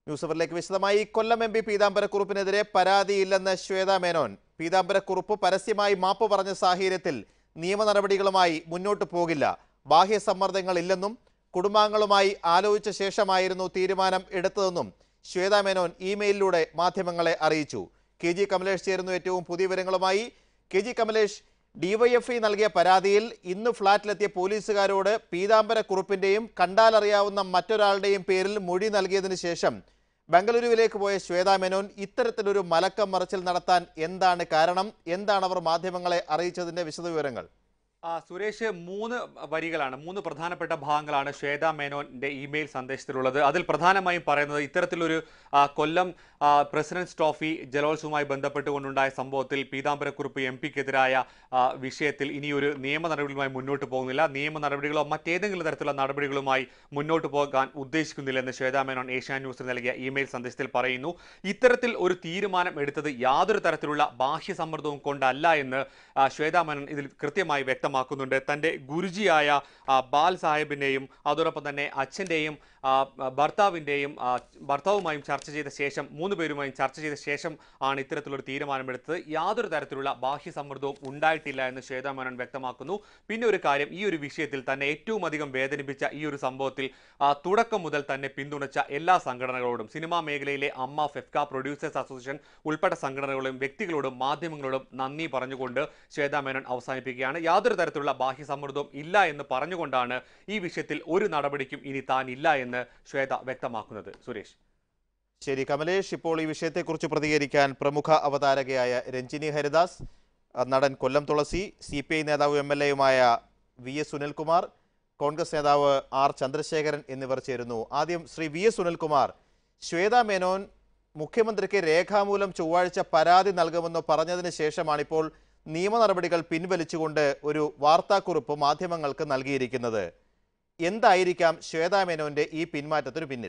News അവറിലേക്ക് വിശദമായി Kollam M P പീതാംബരക്കുറുപ്പിനെതിരെ പരാതിയില്ലെന്ന് ശ്വേത മേനോൻ പീതാംബരക്കുറുപ്പ് പരസ്യമായി മാപ്പ് പറഞ്ഞ സാഹചര്യത്തിൽ നിയമ നടപടികളുമായി മുന്നോട്ട് പോകില്ല ബാഹ്യ സമ്മർദ്ദങ്ങൾ ഇല്ലെന്നും കുടുംബാംഗങ്ങളുമായി ആലോചിച്ച ശേഷമായിരുന്നു തീരുമാനം എടുത്തതെന്നും ശ്വേത മേനോൻ ഇമെയിലിലൂടെ മാധ്യമങ്ങളെ അറിയിച്ചു കെ ജി കമലേഷ് ചേരുന്നു ഏറ്റവും പുതിയ വിവരങ്ങളുമായി കെ ജി കമലേഷ് ഡിവൈഎഫ്ഐ നൽകിയ പരാതിയിൽ ഇന്ന് ഫ്ളാറ്റിലെത്തിയ പോലീസുകാരോട് പീതാംബരക്കുറുപ്പിന്റെയും കണ്ടാലറിയാവുന്ന മറ്റൊരാളുടെയും പേരിൽ മൊഴി നൽകിയതിനു ശേഷം ബംഗളൂരുവിലേക്ക് പോയ ശ്വേതാ മേനോൻ ഇത്തരത്തിലൊരു മലക്കം മറിച്ചിൽ നടത്താൻ എന്താണ് കാരണം എന്താണ് അവർ മാധ്യമങ്ങളെ അറിയിച്ചതിന്റെ വിശദവിവരങ്ങൾ ആ, സുരേഷ് മൂന്ന് വരികളാണ് മൂന്ന് പ്രധാനപ്പെട്ട ഭാഗങ്ങളാണ് ശ്വേത മേനോന്റെ ഇമെയിൽ സന്ദേശത്തിലുള്ളത് അതിൽ പ്രധാനമായും പറയുന്നത് ഇത്തരത്തിലൊരു ആ, കൊല്ലം ആ, പ്രസിഡന്റ്സ് ട്രോഫി ജലോത്സവവുമായി ബന്ധപ്പെട്ടുകൊണ്ടുണ്ടായ സംഭവത്തിൽ പീതാംബരക്കുറുപ്പ് എം പിക്കെതിരായ വിഷയത്തിൽ ഇനിയൊരു നിയമ നടപടികളുമായി മുന്നോട്ട് പോകുന്നില്ല നിയമ നടപടികളോ മറ്റേതെങ്കിലും തരത്തിലുള്ള നടപടികളുമായി മുന്നോട്ട് പോകാൻ ഉദ്ദേശിക്കുന്നില്ലെന്ന് ശ്വേത മേനോൻ ഏഷ്യാൻ ന്യൂസിന് നൽകിയ ഇമെയിൽ സന്ദേശത്തിൽ പറയുന്നു ഇത്തരത്തിൽ ഒരു തീരുമാനം എടുത്തത് യാതൊരു തരത്തിലുള്ള ബാഹ്യ സമ്മർദ്ദവും കൊണ്ടല്ല എന്ന് ആ, ശ്വേതാ മേനോൻ ഇതിൽ കൃത്യമായി വ്യക്തമാക്കുന്നുണ്ട് തൻ്റെ ഗുരുജിയായ ആ, ബാൽ സാഹിബിൻ്റെയും അതോടൊപ്പം തന്നെ അച്ഛൻ്റെയും ആ, ഭർത്താവിൻ്റെയും ആ, ഭർത്താവുമായും ചർച്ച ചെയ്ത ശേഷം മൂന്ന് പേരുമായും ചർച്ച ചെയ്ത ശേഷം ആണ് ഇത്തരത്തിലൊരു തീരുമാനമെടുത്തത് യാതൊരു തരത്തിലുള്ള ബാഹ്യ സമ്മർദ്ദവും ഉണ്ടായിട്ടില്ല എന്ന് ശ്വേതാ മേനോൻ വ്യക്തമാക്കുന്നു പിന്നെ ഒരു കാര്യം ഈ ഒരു വിഷയത്തിൽ തന്നെ ഏറ്റവും അധികം വേദനിപ്പിച്ച ഈ ഒരു സംഭവത്തിൽ ആ, തുടക്കം മുതൽ തന്നെ പിന്തുണച്ച എല്ലാ സംഘടനകളോടും സിനിമാ മേഖലയിലെ അമ്മ ഫെഫ്ക പ്രൊഡ്യൂസേഴ്സ് അസോസിയേഷൻ ഉൾപ്പെട്ട സംഘടനകളോടും വ്യക്തികളോടും മാധ്യമങ്ങളോടും നന്ദി പറഞ്ഞുകൊണ്ട് ശ്വേതാ മേനോൻ അവസാനിപ്പിക്കുകയാണ് യാതൊരു തരത്തിലുള്ള ബാഹ്യ സമ്മർദ്ദവും ഇല്ല എന്ന് പറഞ്ഞുകൊണ്ടാണ് ഈ വിഷയത്തിൽ ഒരു നടപടിക്കും ഇനി താൻ ഇല്ല എന്ന് ശ്വേത വ്യക്തമാക്കുന്നത് സുരേഷ് ശരി കമലേഷ് ഇപ്പോൾ ഈ വിഷയത്തെക്കുറിച്ച് പ്രതികരിക്കാൻ പ്രമുഖ അവതാരകയായ രഞ്ജിനി ഹരിദാസ് അഹ് നടൻ Kollam Thulasi C P I നേതാവ് എം എൽ എയുമായ വി എസ് സുനിൽകുമാർ കോൺഗ്രസ് നേതാവ് ആർ ചന്ദ്രശേഖരൻ എന്നിവർ ചേരുന്നു ആദ്യം ശ്രീ വി എസ് സുനിൽകുമാർ ശ്വേതാ മേനോൻ മുഖ്യമന്ത്രിക്ക് രേഖാമൂലം ചൊവ്വാഴ്ച പരാതി നൽകുമെന്ന് പറഞ്ഞതിന് ശേഷമാണിപ്പോൾ നിയമ നടപടികൾ പിൻവലിച്ചുകൊണ്ട് ഒരു വാർത്താക്കുറിപ്പ് മാധ്യമങ്ങൾക്ക് നൽകിയിരിക്കുന്നത് എന്തായിരിക്കാം ശ്വേതാ മേനോന്റെ ഈ പിന്മാറ്റത്തിനു പിന്നിൽ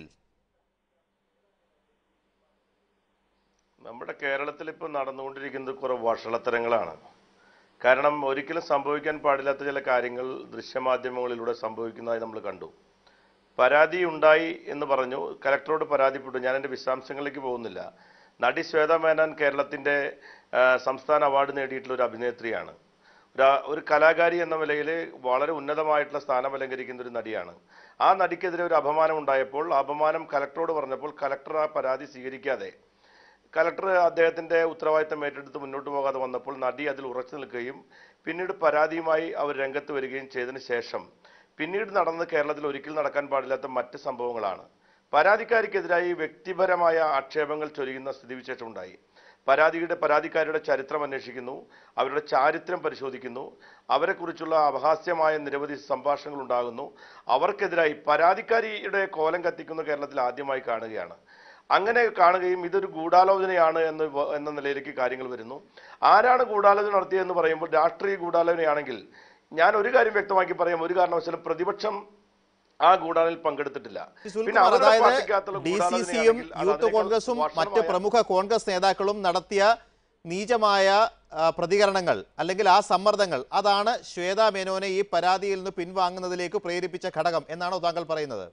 നമ്മുടെ കേരളത്തിൽ ഇപ്പോൾ നടന്നുകൊണ്ടിരിക്കുന്നത് കുറെ വഷളത്തരങ്ങളാണ് കാരണം ഒരിക്കലും സംഭവിക്കാൻ പാടില്ലാത്ത ചില കാര്യങ്ങൾ ദൃശ്യമാധ്യമങ്ങളിലൂടെ സംഭവിക്കുന്നതായി നമ്മൾ കണ്ടു പരാതി ഉണ്ടായി എന്ന് പറഞ്ഞു കലക്ടറോട് പരാതിപ്പെട്ടു ഞാൻ എൻ്റെ വിശദാംശങ്ങളിലേക്ക് പോകുന്നില്ല നടി ശ്വേത മേനോൻ കേരളത്തിൻ്റെ ആ, സംസ്ഥാന അവാർഡ് നേടിയിട്ടുള്ള ഒരു അഭിനേത്രിയാണ് ഒരു- ഒരു കലാകാരി എന്ന നിലയിൽ വളരെ ഉന്നതമായിട്ടുള്ള സ്ഥാനം അലങ്കരിക്കുന്ന ഒരു നടിയാണ് ആ നടിക്കെതിരെ ഒരു അപമാനം ഉണ്ടായപ്പോൾ ആ അപമാനം കലക്ടറോട് പറഞ്ഞപ്പോൾ കലക്ടർ ആ പരാതി സ്വീകരിക്കാതെ കലക്ടർ അദ്ദേഹത്തിന്റെ ഉത്തരവാദിത്തം ഏറ്റെടുത്ത് മുന്നോട്ട് പോകാതെ വന്നപ്പോൾ നടി അതിൽ ഉറച്ചു നിൽക്കുകയും പിന്നീട് പരാതിയുമായി അവർ രംഗത്ത് വരികയും ചെയ്തതിനു ശേഷം പിന്നീട് നടന്നത് കേരളത്തിൽ ഒരിക്കലും നടക്കാൻ പാടില്ലാത്ത മറ്റ് സംഭവങ്ങളാണ് പരാതിക്കാരിക്കെതിരായി വ്യക്തിപരമായ ആക്ഷേപങ്ങൾ ചൊരിയുന്ന സ്ഥിതിവിശേഷം ഉണ്ടായി പരാതിയുടെ പരാതിക്കാരുടെ ചരിത്രം അന്വേഷിക്കുന്നു അവരുടെ ചാരിത്രം പരിശോധിക്കുന്നു അവരെക്കുറിച്ചുള്ള അപഹാസ്യമായ നിരവധി സംഭാഷണങ്ങൾ ഉണ്ടാകുന്നു അവർക്കെതിരായി പരാതിക്കാരിയുടെ കോലം കത്തിക്കുന്ന കേരളത്തിൽ ആദ്യമായി കാണുകയാണ് അങ്ങനെ കാണുകയും ഇതൊരു ഗൂഢാലോചനയാണ് എന്ന് വ- എന്ന നിലയിലേക്ക് കാര്യങ്ങൾ വരുന്നു ആരാണ് ഗൂഢാലോചന നടത്തിയതെന്ന് പറയുമ്പോൾ രാഷ്ട്രീയ ഗൂഢാലോചനയാണെങ്കിൽ ഞാൻ ഒരു കാര്യം വ്യക്തമാക്കി പറയാം ഒരു കാരണവശാലും പ്രതിപക്ഷം ആ ഗൂഢാലോചനയിൽ പങ്കെടുത്തിട്ടില്ല ശ്രീ സുനിൽകുമാർ, അതായത് പാർട്ടിക്കകത്തുള്ള ഡി സി സിയും ഗൂഢാലോചനയാണെങ്കിൽ അത് യൂത്ത് അതിനേക്കാൾ കോൺഗ്രസും മറ്റ് വഷളമായ- പ്രമുഖ കോൺഗ്രസ് നേതാക്കളും നടത്തിയ നീചമായ ആ, പ്രതികരണങ്ങൾ അല്ലെങ്കിൽ ആ സമ്മർദ്ദങ്ങൾ അതാണ് ശ്വേതാ മേനോനെ ഈ പരാതിയിൽ നിന്ന് പിൻവാങ്ങുന്നതിലേക്ക് പ്രേരിപ്പിച്ച ഘടകം എന്നാണോ താങ്കൾ പറയുന്നത്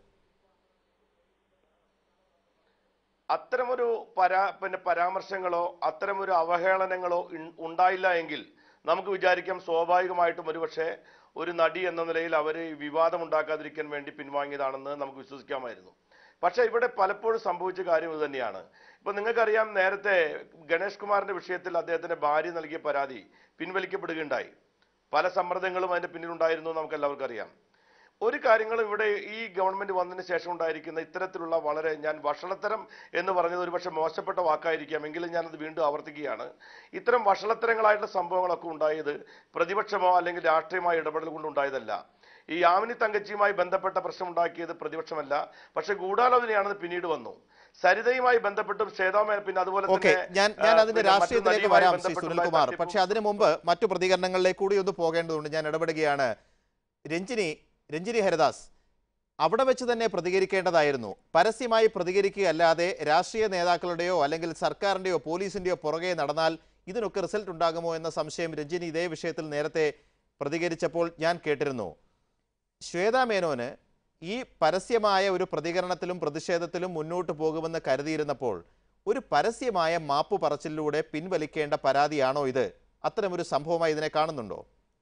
അത്തരമൊരു പരാ പിന്നെ പരാമർശങ്ങളോ അത്തരമൊരു അവഹേളനങ്ങളോ ഇൺ- ഉണ്ടായില്ല എങ്കിൽ നമുക്ക് വിചാരിക്കാം സ്വാഭാവികമായിട്ടും ഒരുപക്ഷെ ഒരു നടി എന്ന നിലയിൽ അവർ വിവാദം ഉണ്ടാക്കാതിരിക്കാൻ വേണ്ടി പിൻവാങ്ങിയതാണെന്ന് നമുക്ക് വിശ്വസിക്കാമായിരുന്നു പക്ഷേ ഇവിടെ പലപ്പോഴും സംഭവിച്ച കാര്യം ഇത് തന്നെയാണ് ഇപ്പൊ നിങ്ങൾക്കറിയാം നേരത്തെ ഗണേഷ് കുമാറിന്റെ വിഷയത്തിൽ അദ്ദേഹത്തിന്റെ ഭാര്യ നൽകിയ പരാതി പിൻവലിക്കപ്പെടുകയുണ്ടായി പല സമ്മർദ്ദങ്ങളും അതിന്റെ പിന്നിലുണ്ടായിരുന്നു എന്ന് നമുക്ക് എല്ലാവർക്കും അറിയാം ഒരു കാര്യങ്ങളും ഇവിടെ ഈ ഗവൺമെന്റ് വന്നതിന് ശേഷം ഉണ്ടായിരിക്കുന്ന ഇത്തരത്തിലുള്ള വളരെ ഞാൻ വഷളത്തരം എന്ന് പറഞ്ഞത് ഒരുപക്ഷെ മോശപ്പെട്ട വാക്കായിരിക്കാം എങ്കിലും ഞാനത് വീണ്ടും ആവർത്തിക്കുകയാണ് ഇത്തരം വഷളത്തരങ്ങളായിട്ടുള്ള സംഭവങ്ങളൊക്കെ ഉണ്ടായത് പ്രതിപക്ഷമോ അല്ലെങ്കിൽ രാഷ്ട്രീയമായ ഇടപെടൽ കൊണ്ട് ഉണ്ടായതല്ല ഈ യാമിനി തങ്കച്ചിയുമായി ബന്ധപ്പെട്ട പ്രശ്നം ഉണ്ടാക്കിയത് പ്രതിപക്ഷമല്ല പക്ഷെ ഗൂഢാലോചനയാണെന്ന് പിന്നീട് വന്നു സരിതയുമായി ബന്ധപ്പെട്ടും ശ്വേതാമേ പിന്നെ അതുപോലെ ഓക്കെ തന്നെ ഞാൻ ഞാൻ ആ, അതിന്റെ പിന്നെ മറ്റു രാഷ്ട്രീയത്തിലേക്ക് നടിയുമായി വരാം ശ്രീ ബന്ധപ്പെട്ടുള്ള സുനിൽകുമാർ തട്ടിപ്പും- പക്ഷെ അതിനു മുമ്പ് മറ്റു പ്രതികരണങ്ങളിലേക്ക് കൂടി ഒന്ന് പോകേണ്ടതുണ്ട് ഞാൻ ഇടപെടുകയാണ് രഞ്ജിനി രഞ്ജിനി ഹരിദാസ് അവിടെ വെച്ച് തന്നെ പ്രതികരിക്കേണ്ടതായിരുന്നു പരസ്യമായി പ്രതികരിക്കുകയല്ലാതെ രാഷ്ട്രീയ നേതാക്കളുടെയോ അല്ലെങ്കിൽ സർക്കാരിന്റെയോ പോലീസിന്റെയോ പുറകെ നടന്നാൽ ഇതിനൊക്കെ റിസൾട്ട് ഉണ്ടാകുമോ എന്ന സംശയം രഞ്ജിനി ഇതേ വിഷയത്തിൽ നേരത്തെ പ്രതികരിച്ചപ്പോൾ ഞാൻ കേട്ടിരുന്നു ശ്വേതാ മേനോന് ഈ പരസ്യമായ ഒരു പ്രതികരണത്തിലും പ്രതിഷേധത്തിലും മുന്നോട്ട് പോകുമെന്ന് കരുതിയിരുന്നപ്പോൾ ഒരു പരസ്യമായ മാപ്പ് പറച്ചിലൂടെ പിൻവലിക്കേണ്ട പരാതിയാണോ ഇത് അത്തരമൊരു സംഭവമായി ഇതിനെ കാണുന്നുണ്ടോ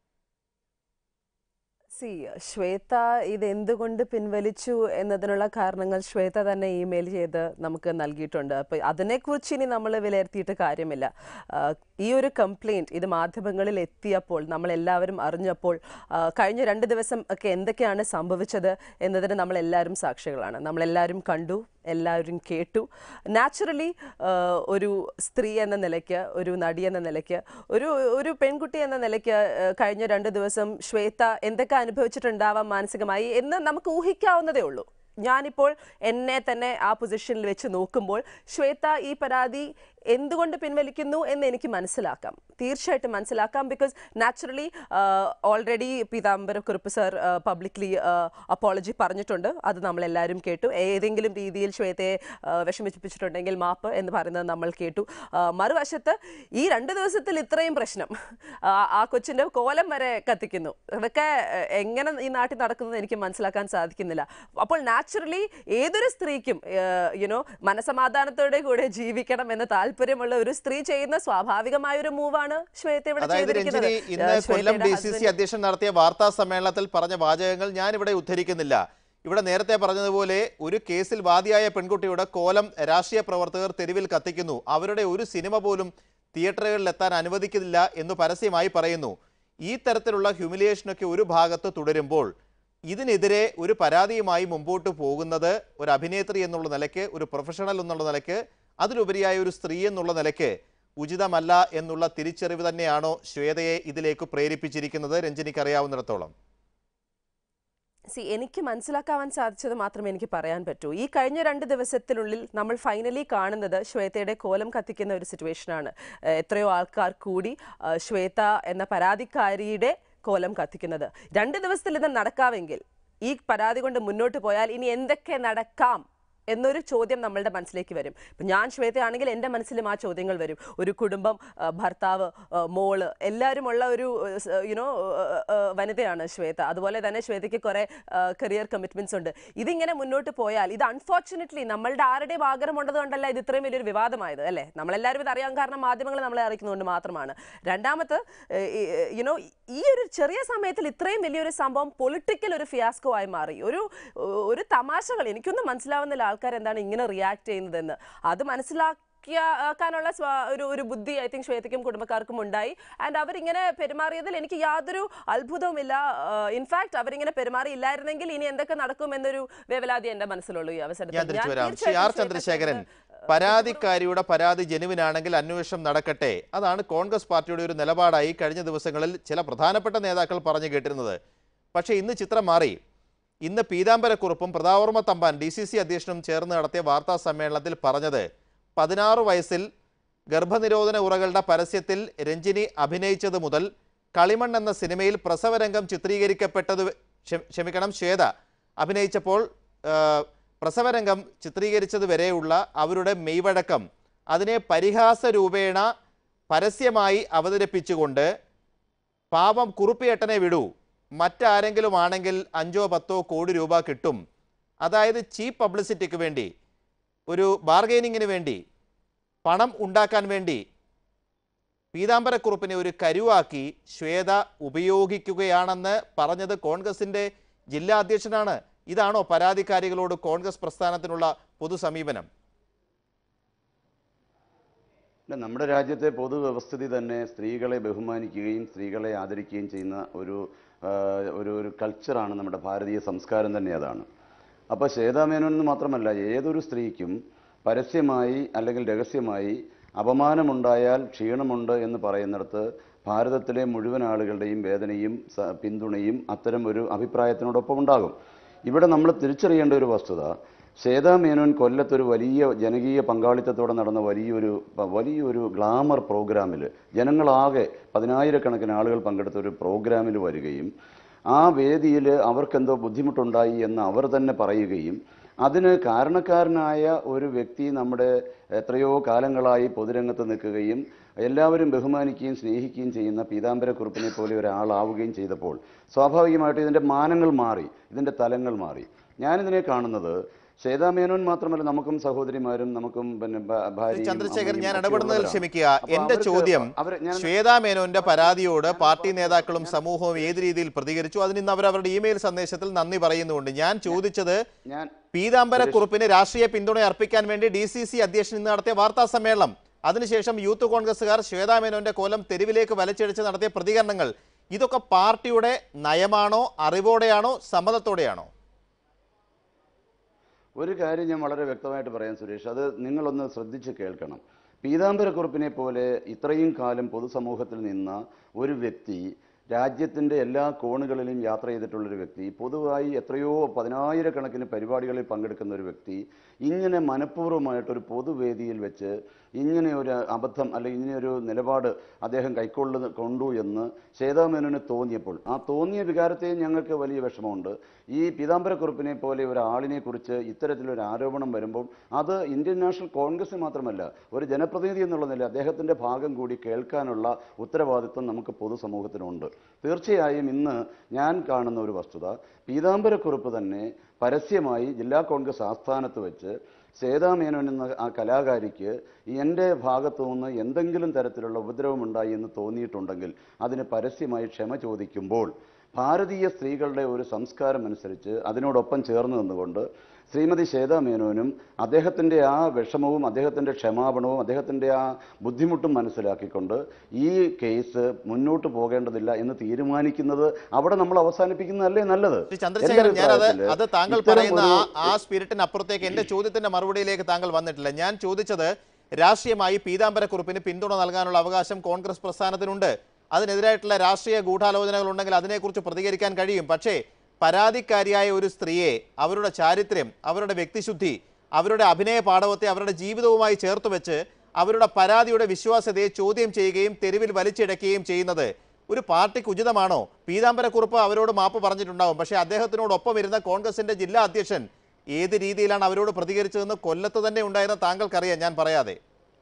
സി ശ്വേത ഇത് എന്തുകൊണ്ട് പിൻവലിച്ചു എന്നതിനുള്ള കാരണങ്ങൾ ശ്വേത തന്നെ ഇമെയിൽ ചെയ്ത് നമുക്ക് നൽകിയിട്ടുണ്ട് അപ്പോൾ അതിനെക്കുറിച്ച് ഇനി നമ്മൾ വിലയിരുത്തിയിട്ട് കാര്യമില്ല ആ, ഈ ഒരു കംപ്ലൈൻറ്റ് ഇത് മാധ്യമങ്ങളിൽ എത്തിയപ്പോൾ നമ്മളെല്ലാവരും അറിഞ്ഞപ്പോൾ ആ, കഴിഞ്ഞ രണ്ട് ദിവസം ഒക്കെ എന്തൊക്കെയാണ് സംഭവിച്ചത് എന്നതിന് നമ്മളെല്ലാവരും സാക്ഷികളാണ് നമ്മളെല്ലാവരും കണ്ടു എല്ലാവരും കേട്ടു നാച്ചുറലി ഒരു സ്ത്രീ എന്ന നിലയ്ക്ക് ഒരു നടി എന്ന നിലയ്ക്ക് ഒരു ഒരു പെൺകുട്ടി എന്ന നിലയ്ക്ക് ആ, കഴിഞ്ഞ രണ്ട് ദിവസം ശ്വേത എന്തൊക്കെ അനുഭവിച്ചിട്ടുണ്ടാവാം മാനസികമായി എന്ന് നമുക്ക് ഊഹിക്കാവുന്നതേ ഉള്ളൂ ഞാനിപ്പോൾ എന്നെ തന്നെ ആ പൊസിഷനിൽ വെച്ച് നോക്കുമ്പോൾ ശ്വേത ഈ പരാതി എന്തുകൊണ്ട് പിൻവലിക്കുന്നു എന്ന് എനിക്ക് മനസ്സിലാക്കാം തീർച്ചയായിട്ടും മനസ്സിലാക്കാം because naturally already Peethambarakurup sir publicly apology പറഞ്ഞിട്ടുണ്ട് അത് നമ്മളെല്ലാവരും കേട്ടു ഏതെങ്കിലും രീതിയിൽ ശ്വേതയെ ആ, വിഷമിപ്പിച്ചിട്ടുണ്ടെങ്കിൽ മാപ്പ് എന്ന് പറയുന്നത് നമ്മൾ കേട്ടു ആ, മറുവശത്ത് ഈ രണ്ട് ദിവസത്തിൽ ഇത്രയും പ്രശ്നം ആ, ആ കൊച്ചിൻ്റെ കോലം വരെ കത്തിക്കുന്നു അതൊക്കെ ആ, എങ്ങനെ ഈ നാട്ടിൽ നടക്കുന്നത് എനിക്ക് മനസ്സിലാക്കാൻ സാധിക്കുന്നില്ല അപ്പോൾ നാച്ചുറലി ഏതൊരു സ്ത്രീക്കും യുനോ മനസമാധാനത്തോടെ കൂടെ ജീവിക്കണം എന്ന് താല്പര്യമുള്ള ഒരു സ്ത്രീ ചെയ്യുന്ന സ്വാഭാവികമായ ഒരു മൂവാണ് ശ്വേത ഇവിടെ അതായത് ചെയ്തിരിക്കുന്നത് രഞ്ജിനി ഇന്ന് ആ, കൊല്ലം ശ്വേതയുടെ ഡി സി സി husband- അധ്യക്ഷൻ നടത്തിയ വാർത്താ സമ്മേളനത്തിൽ പറഞ്ഞ വാചകങ്ങൾ ഞാൻ ഇവിടെ ഉദ്ധരിക്കുന്നില്ല ഇവിടെ നേരത്തെ പറഞ്ഞതുപോലെ ഒരു കേസിൽ വാദിയായ പെൺകുട്ടിയുടെ കോലം രാഷ്ട്രീയ പ്രവർത്തകർ തെരുവിൽ കത്തിക്കുന്നു അവരുടെ ഒരു സിനിമ പോലും തിയേറ്ററുകളിൽ എത്താൻ അനുവദിക്കില്ല എന്ന് പരസ്യമായി പറയുന്നു ഈ തരത്തിലുള്ള ഹ്യൂമിലിയേഷനൊക്കെ ഒരു ഭാഗത്ത് തുടരുമ്പോൾ ഇതിനെതിരെ ഒരു പരാതിയുമായി മുമ്പോട്ട് പോകുന്നത് ഒരു അഭിനേത്രി എന്നുള്ള നിലയ്ക്ക് ഒരു പ്രൊഫഷണൽ എന്നുള്ള നിലയ്ക്ക് അതിലുപരിയായ ഒരു സ്ത്രീ എന്നുള്ള നിലയ്ക്ക് ഉചിതമല്ല എന്നുള്ള തിരിച്ചറിവ് തന്നെയാണോ ശ്വേതയെ ഇതിലേക്ക് പ്രേരിപ്പിച്ചിരിക്കുന്നത് രഞ്ജനിക്ക് അറിയാവുന്നിടത്തോളം സി എനിക്ക് മനസ്സിലാക്കാൻ സാധിച്ചത് മാത്രമേ എനിക്ക് പറയാൻ പറ്റൂ ഈ കഴിഞ്ഞ രണ്ട് ദിവസത്തിനുള്ളിൽ നമ്മൾ ഫൈനലി കാണുന്നത് ശ്വേതയുടെ കോലം കത്തിക്കുന്ന ഒരു സിറ്റുവേഷനാണ് ഏഹ് എത്രയോ ആൾക്കാർ കൂടി ആ, ശ്വേത എന്ന പരാതിക്കാരിയുടെ കോലം കത്തിക്കുന്നത് രണ്ട് ദിവസത്തിൽ ഇത് നടക്കാമെങ്കിൽ ഈ പരാതി കൊണ്ട് മുന്നോട്ട് പോയാൽ ഇനി എന്തൊക്കെ നടക്കാം എന്നൊരു ചോദ്യം നമ്മളുടെ മനസ്സിലേക്ക് വരും ഇപ്പം ഞാൻ ശ്വേതയാണെങ്കിൽ എൻ്റെ മനസ്സിലും ആ ചോദ്യങ്ങൾ വരും ഒരു കുടുംബം ആ, ഭർത്താവ് ആ, മോള് എല്ലാവരും ഉള്ള ഒരു യുനോ വനിതയാണ് ശ്വേത അതുപോലെ തന്നെ ശ്വേതയ്ക്ക് കുറേ കരിയർ കമ്മിറ്റ്മെന്റ്സ് ഉണ്ട് ഇതിങ്ങനെ മുന്നോട്ട് പോയാൽ ഇത് അൺഫോർച്ചുനേറ്റ്ലി നമ്മളുടെ ആരുടെയും ആഗ്രഹം ഉണ്ടതുകൊണ്ടല്ല ഇത് ഇത്രയും വലിയൊരു വിവാദമായത് അല്ലേ നമ്മളെല്ലാവരും ഇത് അറിയാൻ കാരണം മാധ്യമങ്ങൾ നമ്മളെ അറിയിക്കുന്നതുകൊണ്ട് മാത്രമാണ് രണ്ടാമത് യുനോ ഈ ഒരു ചെറിയ സമയത്തിൽ ഇത്രയും വലിയൊരു സംഭവം പൊളിറ്റിക്കൽ ഒരു ഫിയാസ്കോ ആയി മാറി ഒരു ഒരു തമാശകൾ എനിക്കൊന്നും മനസ്സിലാവുന്നില്ല ആൾക്കാർ എന്താണ് ഇങ്ങനെ റിയാക്ട് ചെയ്യുന്നതെന്ന് അത് മനസ്സിലാക്കിയാക്കാനുള്ള സ്വാ- ഒരു ഒരു ബുദ്ധി ഐ തിങ്ക് ശ്വേതയ്ക്കും കുടുംബക്കാർക്കും ഉണ്ടായി ആൻഡ് അവരിങ്ങനെ പെരുമാറിയതിൽ എനിക്ക് യാതൊരു അത്ഭുതവുമില്ല ഇൻഫാക്ട് അവരിങ്ങനെ പെരുമാറിയില്ലായിരുന്നെങ്കിൽ ഇനി എന്തൊക്കെ നടക്കും എന്നൊരു വേവലാതി എന്റെ മനസ്സിലുള്ളൂ ഈ ഞാൻ അവസരത്തിൽ തിരിച്ചു ഞാൻ വരാം ശ്രീ തീർച്ചയായിട്ടും ആർ ശ്വേതയ്ക്ക് ചന്ദ്രശേഖരൻ അത് പരാതിക്കാരിയുടെ പരാതി ജനുവിനാണെങ്കിൽ അന്വേഷണം നടക്കട്ടെ അതാണ് കോൺഗ്രസ് പാർട്ടിയുടെ ഒരു നിലപാടായി കഴിഞ്ഞ ദിവസങ്ങളിൽ ചില പ്രധാനപ്പെട്ട നേതാക്കൾ പറഞ്ഞു കേട്ടിരുന്നത് പക്ഷേ ഇന്ന് ചിത്രം മാറി ഇന്ന് പീതാംബരക്കുറുപ്പും Prathapavarma Thampan D C C അധ്യക്ഷനും ചേർന്ന് നടത്തിയ വാർത്താ സമ്മേളനത്തിൽ പറഞ്ഞത് പതിനാറ് വയസ്സിൽ ഗർഭനിരോധന ഉറകളുടെ പരസ്യത്തിൽ രഞ്ജിനി അഭിനയിച്ചത് മുതൽ കളിമൺ എന്ന സിനിമയിൽ പ്രസവരംഗം ചിത്രീകരിക്കപ്പെട്ടത് വ- ക്ഷമ- ക്ഷമിക്കണം ശ്വേത അഭിനയിച്ചപ്പോൾ ആ, പ്രസവരംഗം ചിത്രീകരിച്ചത് വരെയുള്ള അവരുടെ മെയ്വഴക്കം അതിനെ പരിഹാസ രൂപേണ പരസ്യമായി അവതരിപ്പിച്ചുകൊണ്ട് പാപം കുറുപ്പിയേട്ടനെ വിടൂ മറ്റാരെങ്കിലും ആണെങ്കിൽ അഞ്ചോ പത്തോ കോടി രൂപ കിട്ടും അതായത് ചീപ്പ് പബ്ലിസിറ്റിക്ക് വേണ്ടി ഒരു ബാർഗെയിനിങ്ങിന് വേണ്ടി പണം ഉണ്ടാക്കാൻ വേണ്ടി പീതാംബരക്കുറുപ്പിനെ ഒരു കരുവാക്കി ശ്വേത ഉപയോഗിക്കുകയാണെന്ന് പറഞ്ഞത് കോൺഗ്രസിൻ്റെ ജില്ലാ അധ്യക്ഷനാണ് ഇതാണോ പരാതിക്കാരികളോട് കോൺഗ്രസ് പ്രസ്ഥാനത്തിനുള്ള പൊതു സമീപനം അല്ല, നമ്മുടെ രാജ്യത്തെ പൊതുവ്യവസ്ഥിതി തന്നെ സ്ത്രീകളെ ബഹുമാനിക്കുകയും സ്ത്രീകളെ ആദരിക്കുകയും ചെയ്യുന്ന ഒരു ആ, ഒരു ഒരു കൾച്ചറാണ് നമ്മുടെ ഭാരതീയ സംസ്കാരം തന്നെ അതാണ് അപ്പോൾ ശ്വേതാമേനോൻ എന്ന് മാത്രമല്ല ഏതൊരു സ്ത്രീക്കും പരസ്യമായി അല്ലെങ്കിൽ രഹസ്യമായി അപമാനമുണ്ടായാൽ ക്ഷീണമുണ്ട് എന്ന് പറയുന്നിടത്ത് ഭാരതത്തിലെ മുഴുവൻ ആളുകളുടെയും വേദനയും സ- പിന്തുണയും അത്തരം ഒരു അഭിപ്രായത്തിനോടൊപ്പം ഉണ്ടാകും ഇവിടെ നമ്മൾ തിരിച്ചറിയേണ്ട ഒരു വസ്തുത ശ്വേതാ മേനോൻ കൊല്ലത്തൊരു വലിയ ജനകീയ പങ്കാളിത്തത്തോടെ നടന്ന വലിയൊരു പ- വലിയൊരു ഗ്ലാമർ പ്രോഗ്രാമിൽ ജനങ്ങളാകെ പതിനായിരക്കണക്കിന് ആളുകൾ പങ്കെടുത്ത ഒരു പ്രോഗ്രാമിൽ വരികയും ആ വേദിയിൽ അവർക്കെന്തോ ബുദ്ധിമുട്ടുണ്ടായി എന്ന് അവർ തന്നെ പറയുകയും അതിന് കാരണക്കാരനായ ഒരു വ്യക്തി നമ്മുടെ എത്രയോ കാലങ്ങളായി പൊതുരംഗത്ത് നിൽക്കുകയും എല്ലാവരും ബഹുമാനിക്കുകയും സ്നേഹിക്കുകയും ചെയ്യുന്ന പീതാംബരക്കുറുപ്പിനെ പോലെ ഒരാളാവുകയും ചെയ്തപ്പോൾ സ്വാഭാവികമായിട്ട് ഇതിൻ്റെ മാനങ്ങൾ മാറി ഇതിൻ്റെ തലങ്ങൾ മാറി ഞാനിതിനെ കാണുന്നത് ശ്വേതാ മേനോൻ മാത്രമല്ല നമുക്കും സഹോദരിമാരും നമുക്കും പിന്നെ ഭ- ശ്രീ ഭാര്യയും ചന്ദ്രശേഖർ അമ്മയും ഞാൻ ഒക്കെ ഇടപെടുന്നതിൽ ഉള്ളവരാണ്. ക്ഷമിക്കുക അപ്പോൾ എന്റെ അവർക്ക് ചോദ്യം അവരെ ഞാൻ ശ്വേതാ മേനോന്റെ പരാതിയോട് പാർട്ടി നേതാക്കളും സമൂഹവും ഏത് രീതിയിൽ പ്രതികരിച്ചു അതിന് ഇന്ന് അവർ അവരുടെ ഇമെയിൽ സന്ദേശത്തിൽ നന്ദി പറയുന്നുണ്ട് ഞാൻ ചോദിച്ചത് ഞാൻ പീതാംബര കുറുപ്പിന് രാഷ്ട്രീയ പിന്തുണ അർപ്പിക്കാൻ വേണ്ടി ഡി സി സി അധ്യക്ഷൻ ഇന്ന് നടത്തിയ വാർത്താ സമ്മേളനം അതിനുശേഷം യൂത്ത് കോൺഗ്രസുകാർ ശ്വേതാ മേനോന്റെ കോലം തെരുവിലേക്ക് വലിച്ചിഴച്ച് നടത്തിയ പ്രതികരണങ്ങൾ ഇതൊക്കെ പാർട്ടിയുടെ നയമാണോ അറിവോടെയാണോ സമ്മതത്തോടെയാണോ ഒരു കാര്യം ഞാൻ വളരെ വ്യക്തമായിട്ട് പറയാം സുരേഷ് അത് നിങ്ങളൊന്ന് ശ്രദ്ധിച്ച് കേൾക്കണം പീതാംബരക്കുറുപ്പിനെ പോലെ ഇത്രയും കാലം പൊതുസമൂഹത്തിൽ നിന്ന ഒരു വ്യക്തി രാജ്യത്തിൻ്റെ എല്ലാ കോണുകളിലും യാത്ര ചെയ്തിട്ടുള്ളൊരു വ്യക്തി പൊതുവായി എത്രയോ പതിനായിരക്കണക്കിന് പരിപാടികളിൽ പങ്കെടുക്കുന്ന ഒരു വ്യക്തി ഇങ്ങനെ മനഃപൂർവ്വമായിട്ടൊരു പൊതുവേദിയിൽ വെച്ച് ഇങ്ങനെ ഒരു അബദ്ധം അല്ലെങ്കിൽ ഇങ്ങനെ ഒരു നിലപാട് അദ്ദേഹം കൈക്കൊള്ളുന്ന കൊണ്ടു എന്ന് ശ്വേതാമേനോന് തോന്നിയപ്പോൾ ആ തോന്നിയ വികാരത്തെയും ഞങ്ങൾക്ക് വലിയ വിഷമമുണ്ട് ഈ പീതാംബരക്കുറുപ്പിനെ പോലെ ഒരാളിനെ കുറിച്ച് ഇത്തരത്തിലൊരു ആരോപണം വരുമ്പോൾ അത് ഇന്ത്യൻ നാഷണൽ കോൺഗ്രസ് മാത്രമല്ല ഒരു ജനപ്രതിനിധി എന്നുള്ള നില അദ്ദേഹത്തിൻ്റെ ഭാഗം കൂടി കേൾക്കാനുള്ള ഉത്തരവാദിത്വം നമുക്ക് പൊതുസമൂഹത്തിനുണ്ട് തീർച്ചയായും ഇന്ന് ഞാൻ കാണുന്ന ഒരു വസ്തുത പീതാംബരക്കുറുപ്പ് തന്നെ പരസ്യമായി ജില്ലാ കോൺഗ്രസ് ആസ്ഥാനത്ത് വെച്ച് സേതാമേനോൻ എന്ന ആ കലാകാരിക്ക് എൻ്റെ ഭാഗത്തു നിന്ന് എന്തെങ്കിലും തരത്തിലുള്ള ഉപദ്രവമുണ്ടായി എന്ന് തോന്നിയിട്ടുണ്ടെങ്കിൽ അതിന് പരസ്യമായി ക്ഷമ ചോദിക്കുമ്പോൾ ഭാരതീയ സ്ത്രീകളുടെ ഒരു സംസ്കാരം അനുസരിച്ച് അതിനോടൊപ്പം ചേർന്ന് നിന്നുകൊണ്ട് ശ്രീമതി ശ്വേതാ മേനോനും അദ്ദേഹത്തിൻ്റെ ആ വിഷമവും അദ്ദേഹത്തിൻ്റെ ക്ഷമാപണവും അദ്ദേഹത്തിൻ്റെ ആ ബുദ്ധിമുട്ടും മനസ്സിലാക്കിക്കൊണ്ട് ഈ കേസ് മുന്നോട്ട് പോകേണ്ടതില്ല എന്ന് തീരുമാനിക്കുന്നത് അവിടെ നമ്മൾ അവസാനിപ്പിക്കുന്നതല്ലേ നല്ലത് ശ്രീ എൻ്റെ ചന്ദ്രശേഖരൻ ഞാൻ അത് അഭിപ്രായത്തില് അത് താങ്കൾ ഇത്തരം പറയുന്ന ഒരു- ആ ആ സ്പിരിറ്റിനപ്പുറത്തേക്ക് എന്റെ ചോദ്യത്തിന്റെ മറുപടിയിലേക്ക് താങ്കൾ വന്നിട്ടില്ല ഞാൻ ചോദിച്ചത് രാഷ്ട്രീയമായി പീതാംബരക്കുറിപ്പിന് പിന്തുണ നൽകാനുള്ള അവകാശം കോൺഗ്രസ് പ്രസ്ഥാനത്തിനുണ്ട് അതിനെതിരായിട്ടുള്ള രാഷ്ട്രീയ ഗൂഢാലോചനകൾ ഉണ്ടെങ്കിൽ അതിനെക്കുറിച്ച് പ്രതികരിക്കാൻ കഴിയും പക്ഷേ പരാതിക്കാരിയായ ഒരു സ്ത്രീയെ അവരുടെ ചാരിത്രം അവരുടെ വ്യക്തിശുദ്ധി അവരുടെ അഭിനയ പാടവത്തെ അവരുടെ ജീവിതവുമായി ചേർത്ത് വെച്ച് അവരുടെ പരാതിയുടെ വിശ്വാസ്യതയെ ചോദ്യം ചെയ്യുകയും തെരുവിൽ വലിച്ചിഴക്കുകയും ചെയ്യുന്നത് ഒരു പാർട്ടിക്ക് ഉചിതമാണോ പീതാംബരക്കുറുപ്പ് അവരോട് മാപ്പ് പറഞ്ഞിട്ടുണ്ടാവും പക്ഷേ അദ്ദേഹത്തിനോടൊപ്പം ഇരുന്ന കോൺഗ്രസിന്റെ ജില്ലാ അധ്യക്ഷൻ ഏത് രീതിയിലാണ് അവരോട് പ്രതികരിച്ചതെന്ന് കൊല്ലത്ത് തന്നെ ഉണ്ടായിരുന്ന താങ്കൾക്കറിയാം ഞാൻ പറയാതെ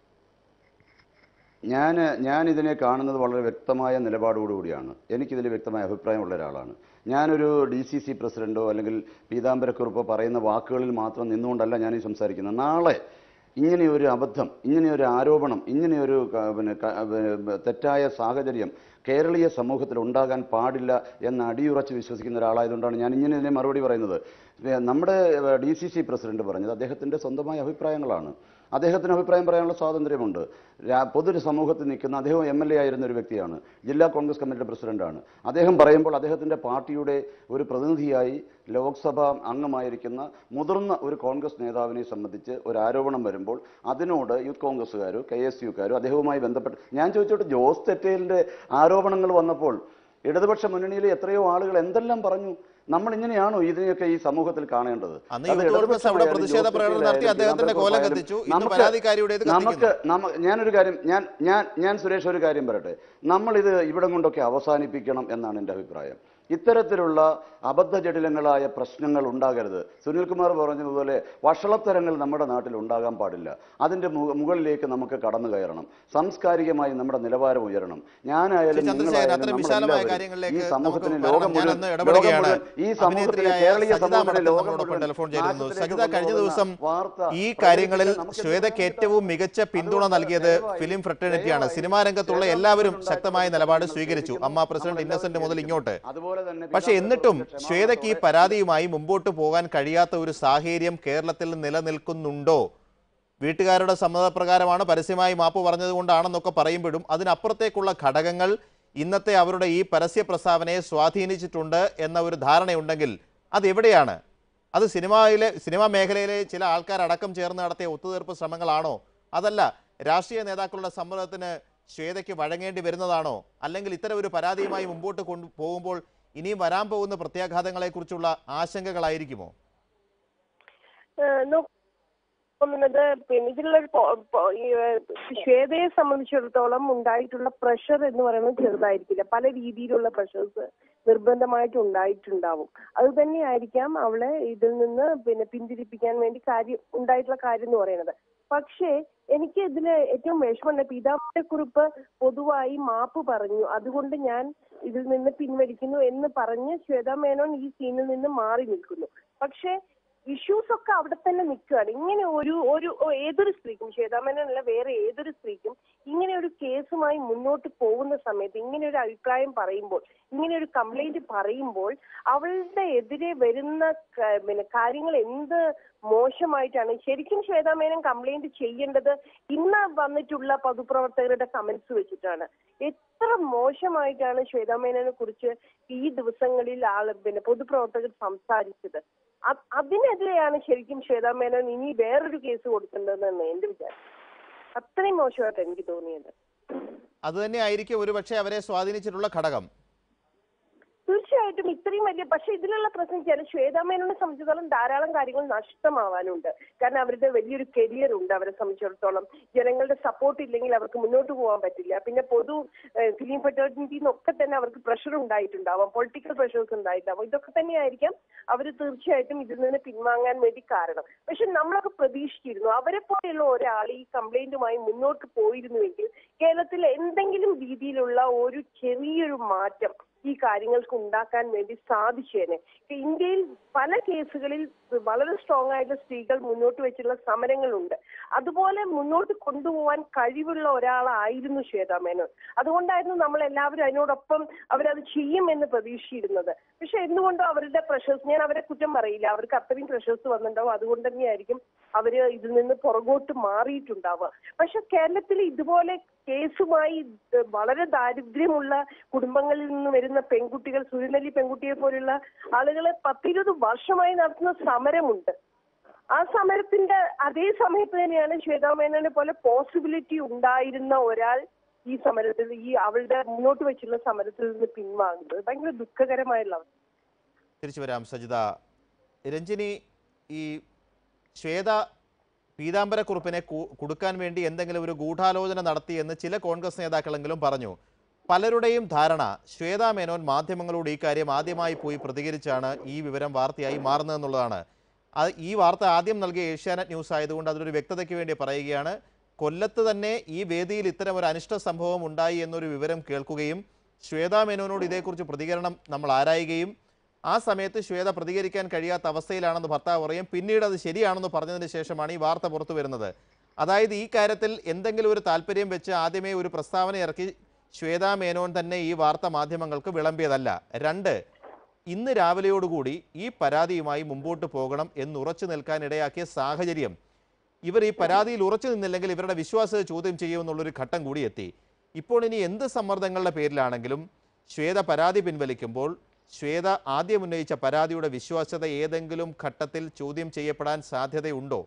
ഞാൻ ഞാൻ ഇതിനെ കാണുന്നത് വളരെ വ്യക്തമായ നിലപാടോടുകൂടിയാണ് എനിക്കിതിൽ വ്യക്തമായ അഭിപ്രായമുള്ള ഒരാളാണ് ഞാനൊരു ഡി സി സി പ്രസിഡന്റോ അല്ലെങ്കിൽ പീതാംബരക്കുറിപ്പോ പറയുന്ന വാക്കുകളിൽ മാത്രം നിന്നുകൊണ്ടല്ല ഞാൻ ഈ സംസാരിക്കുന്നത് നാളെ ഇങ്ങനെയൊരു അബദ്ധം ഇങ്ങനെയൊരു ആരോപണം ഇങ്ങനെയൊരു ക- പിന്നെ ക- പിന്നെ തെറ്റായ സാഹചര്യം കേരളീയ സമൂഹത്തിൽ ഉണ്ടാകാൻ പാടില്ല എന്ന് അടിയുറച്ച് വിശ്വസിക്കുന്ന ഒരാളായതുകൊണ്ടാണ് ഞാൻ ഇങ്ങനെ ഇതിനെ മറുപടി പറയുന്നത് ഏ, നമ്മുടെ ഡി സി സി പ്രസിഡന്റ് പറഞ്ഞത് അദ്ദേഹത്തിൻ്റെ സ്വന്തമായ അഭിപ്രായങ്ങളാണ് അദ്ദേഹത്തിന് അഭിപ്രായം പറയാനുള്ള സ്വാതന്ത്ര്യമുണ്ട് രാ- പൊതു സമൂഹത്തിൽ നിൽക്കുന്ന അദ്ദേഹം എം എൽ എ ആയിരുന്ന ഒരു വ്യക്തിയാണ് ജില്ലാ കോൺഗ്രസ് കമ്മിറ്റിയുടെ പ്രസിഡന്റാണ് അദ്ദേഹം പറയുമ്പോൾ അദ്ദേഹത്തിൻ്റെ പാർട്ടിയുടെ ഒരു പ്രതിനിധിയായി ലോക്സഭാ അംഗമായിരിക്കുന്ന മുതിർന്ന ഒരു കോൺഗ്രസ് നേതാവിനെ സംബന്ധിച്ച് ഒരു ആരോപണം വരുമ്പോൾ അതിനോട് യൂത്ത് കോൺഗ്രസ്സുകാരോ കെ എസ് യുക്കാരോ അദ്ദേഹവുമായി ബന്ധപ്പെട്ട് ഞാൻ ചോദിച്ചോട്ടെ ജോസ് തെറ്റേലിൻ്റെ ആരോപണങ്ങൾ വന്നപ്പോൾ ഇടതുപക്ഷ മുന്നണിയിലെ എത്രയോ ആളുകൾ എന്തെല്ലാം പറഞ്ഞു നമ്മൾ ഇങ്ങനെയാണോ ഇതിനെയൊക്കെ ഈ സമൂഹത്തിൽ കാണേണ്ടത് അന്ന് അത് യൂത്ത് കോൺഗ്രസ് അവിടെ ഇടതുപക്ഷമായാലും പ്രതിഷേധ ജോസ് പ്രകടനം നടത്തി തെറ്റേലായാലും അദ്ദേഹത്തിന്റെ കോലം പീതാംബരക്കുറുപ്പായാലും കത്തിച്ചു ഇന്ന് നമുക്ക് പരാതിക്കാരിയുടേത് നമുക്ക് കത്തിക്കുന്നു നമ്മ ഞാനൊരു കാര്യം ഞാൻ ഞാൻ ഞാൻ സുരേഷ് ഒരു കാര്യം പറയട്ടെ നമ്മളിത് ഇവിടം കൊണ്ടൊക്കെ അവസാനിപ്പിക്കണം എന്നാണ് എൻ്റെ അഭിപ്രായം ഇത്തരത്തിലുള്ള അബദ്ധജടിലങ്ങളായ പ്രശ്നങ്ങൾ ഉണ്ടാകരുത് സുനിൽകുമാർ പറഞ്ഞതുപോലെ വഷളത്തരങ്ങൾ നമ്മുടെ നാട്ടിൽ ഉണ്ടാകാൻ പാടില്ല അതിൻ്റെ മു- മുകളിലേക്ക് നമുക്ക് കടന്നു കയറണം സാംസ്കാരികമായി നമ്മുടെ നിലവാരം ഉയരണം ഞാനായാലും ശ്രീ ചന്ദ്രശേഖരൻ, നിങ്ങളായാലും അത്തരം നമ്മൾ വിശാലമായ എല്ലാവരും കാര്യങ്ങളിലേക്ക് ഈ സമൂഹത്തിന് നമുക്ക് ലോകം വരണം. മുഴുവൻ ഞാനൊന്ന് ലോകം ഇടപെടുകയാണ്. മുഴുവൻ ഈ സമൂഹത്തിന് അഭിനേത്രിയായ കേരളീയ സജിത സമൂഹത്തിന് മഠത്തിൽ ലോകം നമ്മളോടൊപ്പം മുഴുവൻ ടെലിഫോൺ ചേരുന്നു നാശത്തിലേക്ക് സജിത കഴിഞ്ഞ കൊണ്ടുപോകുന്ന ദിവസം വാർത്ത ഈ കാര്യങ്ങളിൽ നമുക്ക് ശ്വേതയ്ക്ക് എതിർക്കാൻ ഏറ്റവും മികച്ച പിന്തുണ അതുകൊണ്ട് നൽകിയത് ദയവായി- ഫിലിം ഫ്രട്ടേണിറ്റിയാണ് ദയവായി സിനിമാ രംഗത്തുള്ള ശ്വേതാ എല്ലാവരും മേനോൻ ശക്തമായ ഉണ്ടാക്കിയ നിലപാട് പ്രശ്നങ്ങൾ സ്വീകരിച്ചു ക്ഷമിക്കുന്നു. അമ്മ പ്രസിഡന്റ് നമ്മൾ ഇന്നസെന്റ് മുതൽ എല്ലാവരും ഇങ്ങോട്ട് അതുപോലെ തന്നെ പക്ഷെ എന്നിട്ടും പിതാംബരക്കുറുപ്പിന്റെ ശ്വേതയ്ക്ക് ഈ ക്ഷമാപണത്തോടെ പരാതിയുമായി മുമ്പോട്ട് പോകാൻ കഴിയാത്ത ഒരു സാഹചര്യം കേരളത്തിൽ നിലനിൽക്കുന്നുണ്ടോ വീട്ടുകാരുടെ സമ്മതപ്രകാരമാണ് പരസ്യമായി മാപ്പ് പറഞ്ഞതുകൊണ്ടാണെന്നൊക്കെ പറയുമ്പോഴും അതിനപ്പുറത്തേക്കുള്ള ഘടകങ്ങൾ ഇന്നത്തെ അവരുടെ ഈ പരസ്യ പ്രസ്താവനയെ സ്വാധീനിച്ചിട്ടുണ്ട് എന്ന ഒരു ധാരണയുണ്ടെങ്കിൽ അത് എവിടെയാണ് അത് സിനിമയിലെ സിനിമാ മേഖലയിലെ ചില ആൾക്കാരടക്കം ചേർന്ന് നടത്തിയ ഒത്തുതീർപ്പ് ശ്രമങ്ങളാണോ അതല്ല രാഷ്ട്രീയ നേതാക്കളുടെ സമ്മർദ്ദത്തിന് ശ്വേതയ്ക്ക് വഴങ്ങേണ്ടി വരുന്നതാണോ അല്ലെങ്കിൽ ഇത്തരം ഒരു പരാതിയുമായി മുമ്പോട്ട് കൊണ്ടു പോകുമ്പോൾ ഇനിയും വരാൻ പോകുന്ന പ്രത്യാഘാതങ്ങളെക്കുറിച്ചുള്ള ആശങ്കകളായിരിക്കുമോ ഏഹ് നോ- തോന്നുന്നത് പിന്നെ ഇതിലുള്ള ഒരു പോ- പോ- ഈ, ഏഹ് ശ്വേതയെ സംബന്ധിച്ചിടത്തോളം ഉണ്ടായിട്ടുള്ള പ്രഷർ എന്ന് പറയുന്നത് ചെറുതായിരിക്കില്ല പല രീതിയിലുള്ള പ്രഷേഴ്സ് നിർബന്ധമായിട്ട് ഉണ്ടായിട്ടുണ്ടാവും അത് തന്നെയായിരിക്കാം അവളെ ഇതിൽ നിന്ന് പിന്നെ പിന്തിരിപ്പിക്കാൻ വേണ്ടി കാര്യം ഉണ്ടായിട്ടുള്ള കാര്യം എന്ന് പറയുന്നത് പക്ഷേ എനിക്ക് ഇതില് ഏറ്റവും വിഷമമുണ്ട് പീതാംബരക്കുറിപ്പ് പൊതുവായി മാപ്പ് പറഞ്ഞു അതുകൊണ്ട് ഞാൻ ഇതിൽ നിന്ന് പിൻവലിക്കുന്നു എന്ന് പറഞ്ഞ് ശ്വേതാ മേനോൻ ഈ സീനിൽ നിന്ന് മാറി നിൽക്കുന്നു പക്ഷെ ഇഷ്യൂസ് ഒക്കെ അവിടെ തന്നെ നിൽക്കുകയാണ് ഇങ്ങനെ ഒരു ഒരു ഏതൊരു സ്ത്രീക്കും ശ്വേതാമേനല്ല വേറെ ഏതൊരു സ്ത്രീക്കും ഇങ്ങനെ ഒരു കേസുമായി മുന്നോട്ട് പോകുന്ന സമയത്ത് ഇങ്ങനെ ഒരു അഭിപ്രായം പറയുമ്പോൾ ഇങ്ങനെ ഒരു കംപ്ലൈന്റ് പറയുമ്പോൾ അവളുടെ എതിരെ വരുന്ന ക- പിന്നെ കാര്യങ്ങൾ എന്ത് മോശമായിട്ടാണ് ശരിക്കും ശ്വേതാമേനൻ കംപ്ലൈന്റ് ചെയ്യേണ്ടത് ഇന്ന് വന്നിട്ടുള്ള പൊതുപ്രവർത്തകരുടെ കമന്റ്സ് വെച്ചിട്ടാണ് എത്ര മോശമായിട്ടാണ് ശ്വേതാമേനനെ കുറിച്ച് ഈ ദിവസങ്ങളിൽ ആള് പിന്നെ പൊതുപ്രവർത്തകർ സംസാരിച്ചത് അ- അതിനെതിരെയാണ് ശരിക്കും ശ്വേതാമേനൻ ഇനി വേറൊരു കേസ് കൊടുക്കേണ്ടതെന്ന് എന്റെ വിചാരം അത്രയും മോശമായിട്ട് എനിക്ക് തോന്നിയത് അത് തന്നെ ആയിരിക്കും ഒരുപക്ഷെ അവരെ സ്വാധീനിച്ചിട്ടുള്ള ഘടകം തീർച്ചയായിട്ടും ഇത്രയും വലിയ പക്ഷെ ഇതിലുള്ള പ്രശ്നം വെച്ചാൽ ശ്വേതാമേനോനെ സംബന്ധിച്ചിടത്തോളം ധാരാളം കാര്യങ്ങൾ നഷ്ടമാവാനുണ്ട് കാരണം അവരുടെ വലിയൊരു കരിയർ ഉണ്ട് അവരെ സംബന്ധിച്ചിടത്തോളം ജനങ്ങളുടെ സപ്പോർട്ട് ഇല്ലെങ്കിൽ അവർക്ക് മുന്നോട്ട് പോകാൻ പറ്റില്ല പിന്നെ പൊതു ഫിലിം ഫെറ്റേണിറ്റിയിൽ നിന്നൊക്കെ തന്നെ അവർക്ക് പ്രഷർ ഉണ്ടായിട്ടുണ്ടാവാം പൊളിറ്റിക്കൽ പ്രഷേഴ്സ് ഉണ്ടായിട്ടുണ്ടാവും ഇതൊക്കെ തന്നെയായിരിക്കാം അവർ തീർച്ചയായിട്ടും ഇതിൽ നിന്ന് പിൻവാങ്ങാൻ വേണ്ടി കാരണം പക്ഷെ നമ്മളൊക്കെ പ്രതീക്ഷിച്ചിരുന്നു അവരെ പോലെയുള്ള ഒരാൾ ഈ കംപ്ലൈന്റുമായി മുന്നോട്ട് പോയിരുന്നുവെങ്കിൽ കേരളത്തിൽ എന്തെങ്കിലും രീതിയിലുള്ള ഒരു ചെറിയൊരു മാറ്റം ഈ കാര്യങ്ങൾക്ക് ഉണ്ടാക്കാൻ വേണ്ടി സാധിച്ചേനെ ഇന്ത്യയിൽ പല കേസുകളിൽ വളരെ സ്ട്രോങ് ആയിട്ടുള്ള സ്ത്രീകൾ മുന്നോട്ട് വെച്ചിട്ടുള്ള സമരങ്ങളുണ്ട് അതുപോലെ മുന്നോട്ട് കൊണ്ടുപോകാൻ കഴിവുള്ള ഒരാളായിരുന്നു ശ്വേതാ മേനോൻ അതുകൊണ്ടായിരുന്നു നമ്മൾ എല്ലാവരും അതിനോടൊപ്പം അവരത് ചെയ്യുമെന്ന് പ്രതീക്ഷിച്ചിരുന്നത് പക്ഷെ എന്തുകൊണ്ടോ അവരുടെ പ്രഷേഴ്സ് ഞാൻ അവരെ കുറ്റം പറയില്ല അവർക്ക് അത്രയും പ്രഷേഴ്സ് വന്നിട്ടുണ്ടാവും അതുകൊണ്ട് തന്നെയായിരിക്കും അവര് ഇതിൽ നിന്ന് പുറകോട്ട് മാറിയിട്ടുണ്ടാവുക പക്ഷെ കേരളത്തിൽ ഇതുപോലെ കേസുമായി ഇത് വളരെ ദാരിദ്ര്യമുള്ള കുടുംബങ്ങളിൽ നിന്ന് വരുന്ന പെൺകുട്ടികൾ സുരനലി പെൺകുട്ടിയെ പോലുള്ള ആളുകളെ പത്തിരുപത് വർഷമായി നടത്തുന്ന സമരമുണ്ട് ആ സമരത്തിന്റെ അതേ സമയത്ത് തന്നെയാണ് ശ്വേതാമേനോനെ പോലെ പോസിബിലിറ്റി ഉണ്ടായിരുന്ന ഒരാൾ ഈ സമരത്തിൽ ഈ അവളുടെ മുന്നോട്ട് വെച്ചുള്ള സമരത്തിൽ നിന്ന് പിൻവാങ്ങുന്നത് ഭയങ്കര ദുഃഖകരമായുള്ള അവസ്ഥ തിരിച്ചു വരാം സജിത രഞ്ജിനി ഈ ശ്വേത പീതാംബരക്കുറുപ്പിനെ കു- കൊടുക്കാൻ വേണ്ടി എന്തെങ്കിലും ഒരു ഗൂഢാലോചന നടത്തിയെന്ന് ചില കോൺഗ്രസ് നേതാക്കളെങ്കിലും പറഞ്ഞു പലരുടെയും ധാരണ ശ്വേതാ മേനോൻ മാധ്യമങ്ങളോട് ഈ കാര്യം ആദ്യമായി പോയി പ്രതികരിച്ചാണ് ഈ വിവരം വാർത്തയായി മാറുന്നതെന്നുള്ളതാണ് അത് ഈ വാർത്ത ആദ്യം നൽകിയ ഏഷ്യാനെറ്റ് ന്യൂസ് ആയതുകൊണ്ട് അതിലൊരു വ്യക്തതയ്ക്ക് വേണ്ടി പറയുകയാണ് കൊല്ലത്ത് തന്നെ ഈ വേദിയിൽ ഇത്തരം ഒരു അനിഷ്ട സംഭവം ഉണ്ടായി എന്നൊരു വിവരം കേൾക്കുകയും ശ്വേതാ മേനോനോട് ഇതേക്കുറിച്ച് പ്രതികരണം നമ്മൾ ആരായുകയും ആ സമയത്ത് ശ്വേത പ്രതികരിക്കാൻ കഴിയാത്ത അവസ്ഥയിലാണെന്ന് ഭർത്താവ് പറയും പിന്നീട് അത് ശരിയാണെന്ന് പറഞ്ഞതിന് ശേഷമാണ് ഈ വാർത്ത പുറത്തു വരുന്നത് അതായത് ഈ കാര്യത്തിൽ എന്തെങ്കിലും ഒരു താല്പര്യം വെച്ച് ആദ്യമേ ഒരു പ്രസ്താവന ഇറക്കി ശ്വേതാ മേനോൻ തന്നെ ഈ വാർത്ത മാധ്യമങ്ങൾക്ക് വിളമ്പിയതല്ല രണ്ട് ഇന്ന് രാവിലെയോടുകൂടി ഈ പരാതിയുമായി മുമ്പോട്ട് പോകണം എന്നുറച്ചു നിൽക്കാൻ ഇടയാക്കിയ സാഹചര്യം ഇവർ ഈ പരാതിയിൽ ഉറച്ചു നിന്നില്ലെങ്കിൽ ഇവരുടെ വിശ്വാസത ചോദ്യം ചെയ്യുമെന്നുള്ളൊരു ഘട്ടം കൂടി എത്തി ഇപ്പോൾ ഇനി എന്ത് സമ്മർദ്ദങ്ങളുടെ പേരിലാണെങ്കിലും ശ്വേത പരാതി പിൻവലിക്കുമ്പോൾ ശ്വേത ആദ്യം ഉന്നയിച്ച പരാതിയുടെ വിശ്വാസ്യത ഏതെങ്കിലും ഘട്ടത്തിൽ ചോദ്യം ചെയ്യപ്പെടാൻ സാധ്യതയുണ്ടോ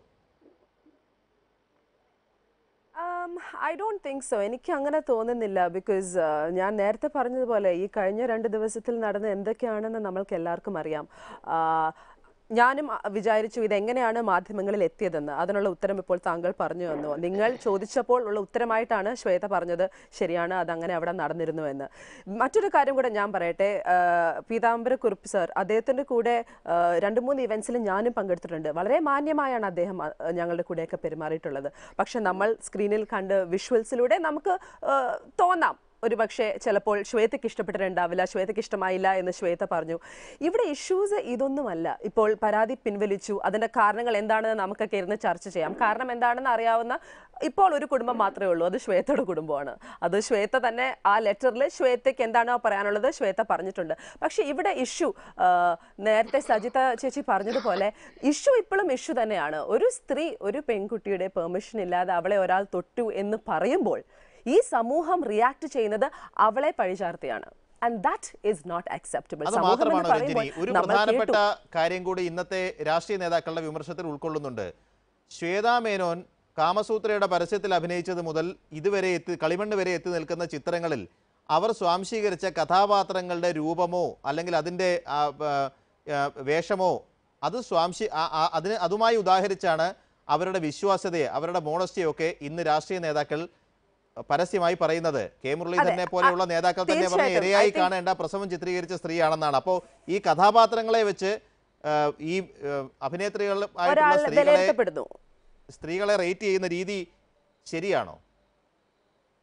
ഐ ഡോണ്ട് തിങ്ക് സോ എനിക്ക് അങ്ങനെ തോന്നുന്നില്ല ബിക്കോസ് ഞാൻ നേരത്തെ പറഞ്ഞതുപോലെ ഈ കഴിഞ്ഞ രണ്ട് ദിവസത്തിൽ നടന്ന എന്തൊക്കെയാണെന്ന് നമ്മൾക്ക് എല്ലാവർക്കും അറിയാം ആ, ഞാനും അ- വിചാരിച്ചു ഇതെങ്ങനെയാണ് മാധ്യമങ്ങളിൽ എത്തിയതെന്ന് അതിനുള്ള ഉത്തരം ഇപ്പോൾ താങ്കൾ പറഞ്ഞു തന്നു നിങ്ങൾ ചോദിച്ചപ്പോൾ ഉള്ള ഉത്തരമായിട്ടാണ് ശ്വേത പറഞ്ഞത് ശരിയാണ് അതങ്ങനെ അവിടെ നടന്നിരുന്നു എന്ന് മറ്റൊരു കാര്യം കൂടെ ഞാൻ പറയട്ടെ ആ, പീതാംബര കുറുപ്പ് സർ അദ്ദേഹത്തിൻ്റെ കൂടെ ആ, രണ്ട് മൂന്ന് ഇവൻസിൽ ഞാനും പങ്കെടുത്തിട്ടുണ്ട് വളരെ മാന്യമായാണ് അദ്ദേഹം ആ, ഞങ്ങളുടെ കൂടെയൊക്കെ പെരുമാറിയിട്ടുള്ളത് പക്ഷെ നമ്മൾ സ്ക്രീനിൽ കണ്ട് വിഷ്വൽസിലൂടെ നമുക്ക് ആ, തോന്നാം ഒരു പക്ഷേ ചിലപ്പോൾ ശ്വേതയ്ക്ക് ഇഷ്ടപ്പെട്ടിട്ടുണ്ടാവില്ല ശ്വേതയ്ക്ക് ഇഷ്ടമായില്ല എന്ന് ശ്വേത പറഞ്ഞു ഇവിടെ ഇഷ്യൂസ് ഇതൊന്നുമല്ല ഇപ്പോൾ പരാതി പിൻവലിച്ചു അതിൻ്റെ കാരണങ്ങൾ എന്താണെന്ന് നമുക്കൊക്കെ ഇരുന്ന് ചർച്ച ചെയ്യാം കാരണം എന്താണെന്ന് അറിയാവുന്ന ഇപ്പോൾ ഒരു കുടുംബം മാത്രമേ ഉള്ളൂ അത് ശ്വേതയുടെ കുടുംബമാണ് അത് ശ്വേത തന്നെ ആ ലെറ്ററിൽ ശ്വേതയ്ക്ക് എന്താണോ പറയാനുള്ളത് ശ്വേത പറഞ്ഞിട്ടുണ്ട് പക്ഷേ ഇവിടെ ഇഷ്യൂ നേരത്തെ സജിത ചേച്ചി പറഞ്ഞതുപോലെ ഇഷ്യൂ ഇപ്പോഴും ഇഷ്യൂ തന്നെയാണ് ഒരു സ്ത്രീ ഒരു പെൺകുട്ടിയുടെ പെർമിഷൻ ഇല്ലാതെ അവളെ ഒരാൾ തൊട്ടു എന്ന് പറയുമ്പോൾ ഈ സമൂഹം റിയാക്ട് ചെയ്യുന്നത് അവളെ പഴിചാർത്തിയാണ് and that is not acceptable അത് മാത്രമാണ് രഞ്ജിനി ഒരു പ്രധാനപ്പെട്ട കാര്യം കൂടി ഇന്നത്തെ രാഷ്ട്രീയ നേതാക്കളുടെ വിമർശനത്തിൽ ഉൾക്കൊള്ളുന്നുണ്ട് ശ്വേതാ മേനോൻ കാമസൂത്രയുടെ പരസ്യത്തിൽ അഭിനയിച്ചത് മുതൽ ഇതുവരെ എത്തി കളിമണ്ണ് വരെ എത്തി നിൽക്കുന്ന ചിത്രങ്ങളിൽ അവർ സ്വാംശീകരിച്ച കഥാപാത്രങ്ങളുടെ രൂപമോ അല്ലെങ്കിൽ അതിൻ്റെ ആ, ആ, ആ, വേഷമോ അത് സ്വാംശി ആ- ആ- അതിന് അതുമായി ഉദാഹരിച്ചാണ് അവരുടെ വിശ്വാസ്യതയെ അവരുടെ മോണസ്റ്റിയൊക്കെ ഇന്ന് രാഷ്ട്രീയ നേതാക്കൾ പരസ്യമായി പറയുന്നത് കെ മുരളീധരനെ പോലെയുള്ള നേതാക്കൾ തന്നെ പറഞ്ഞ തീർച്ചയായിട്ടും. ഇരയായി I think- കാണേണ്ട പ്രസവം ചിത്രീകരിച്ച സ്ത്രീയാണെന്നാണ് അപ്പോൾ ഈ കഥാപാത്രങ്ങളെ വെച്ച് ആ, ഈ അഭിനേത്രികളായിട്ടുള്ള ഒരാൾ സ്ത്രീകളെ വിലയിരുത്തപ്പെടുന്നു സ്ത്രീകളെ റേറ്റ് ചെയ്യുന്ന രീതി ശരിയാണോ